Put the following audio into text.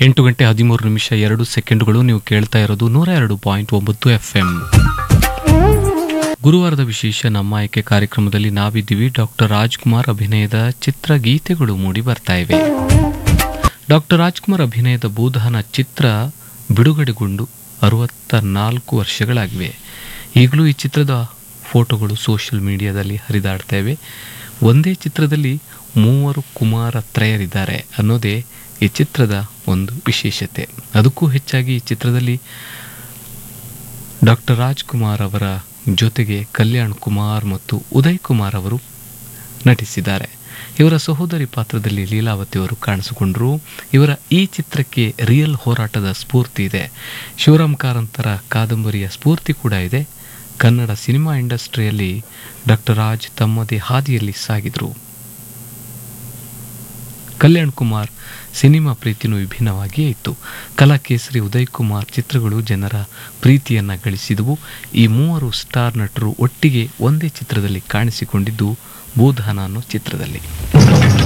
ಎಂಟು ಗಂಟೆ ಹದಿಮೂರು ನಿಮಿಷ ಎರಡು ಸೆಕೆಂಡುಗಳು ನೀವು ಕೇಳ್ತಾ ಇರೋದು ನೂರ ಎರಡು ಪಾಯಿಂಟ್ ಒಂಬತ್ತು ಎಫ್ ಎಂ ಗುರುವಾರದ ವಿಶೇಷ ನಮ್ಮ ಆಯ್ಕೆ ಕಾರ್ಯಕ್ರಮದಲ್ಲಿ ನಾವಿದ್ದೀವಿ ಡಾಕ್ಟರ್ ರಾಜ್ಕುಮಾರ್ ಅಭಿನಯದ ಚಿತ್ರಗೀತೆಗಳು ಮೂಡಿ ಬರ್ತಾ ಇವೆ ಡಾಕ್ಟರ್ ರಾಜ್ಕುಮಾರ್ ಅಭಿನಯದ ಬೂದಹನ ಚಿತ್ರ ಬಿಡುಗಡೆಗೊಂಡು ಅರವತ್ತ ನಾಲ್ಕು ವರ್ಷಗಳಾಗಿವೆ ಈಗಲೂ ಈ ಚಿತ್ರದ ಫೋಟೋಗಳು ಸೋಷಿಯಲ್ ಮೀಡಿಯಾದಲ್ಲಿ ಹರಿದಾಡ್ತಾ ಇವೆ ಒಂದೇ ಚಿತ್ರದಲ್ಲಿ ಮೂವರು ಕುಮಾರ ತ್ರಯರಿದ್ದಾರೆ ಅನ್ನೋದೇ ಈ ಚಿತ್ರದ ಒಂದು ವಿಶೇಷತೆ ಅದಕ್ಕೂ ಹೆಚ್ಚಾಗಿ ಈ ಚಿತ್ರದಲ್ಲಿ ಡಾಕ್ಟರ್ ರಾಜ್ಕುಮಾರ್ ಅವರ ಜೊತೆಗೆ ಕಲ್ಯಾಣ್ ಕುಮಾರ್ ಮತ್ತು ಉದಯ್ ಕುಮಾರ್ ಅವರು ನಟಿಸಿದ್ದಾರೆ ಇವರ ಸಹೋದರಿ ಪಾತ್ರದಲ್ಲಿ ಲೀಲಾವತಿ ಅವರು ಕಾಣಿಸಿಕೊಂಡರು ಇವರ ಈ ಚಿತ್ರಕ್ಕೆ ರಿಯಲ್ ಹೋರಾಟದ ಸ್ಫೂರ್ತಿ ಇದೆ ಶಿವರಾಮ್ ಕಾರಂತರ ಕಾದಂಬರಿಯ ಸ್ಫೂರ್ತಿ ಕೂಡ ಇದೆ ಕನ್ನಡ ಸಿನಿಮಾ ಇಂಡಸ್ಟ್ರಿಯಲ್ಲಿ ಡಾಕ್ಟರ್ ರಾಜ್ ತಮ್ಮದೇ ಹಾದಿಯಲ್ಲಿ ಸಾಗಿದ್ರು ಕಲ್ಯಾಣ್ ಕುಮಾರ್ ಸಿನಿಮಾ ಪ್ರೀತಿನೂ ವಿಭಿನ್ನವಾಗಿಯೇ ಇತ್ತು ಕಲಾಕೇಸರಿ ಉದಯ್ ಕುಮಾರ್ ಚಿತ್ರಗಳು ಜನರ ಪ್ರೀತಿಯನ್ನ ಗಳಿಸಿದವು ಈ ಮೂವರು ಸ್ಟಾರ್ ನಟರು ಒಟ್ಟಿಗೆ ಒಂದೇ ಚಿತ್ರದಲ್ಲಿ ಕಾಣಿಸಿಕೊಂಡಿದ್ದು ಬೂಧನ ಅನ್ನೋ ಚಿತ್ರದಲ್ಲಿ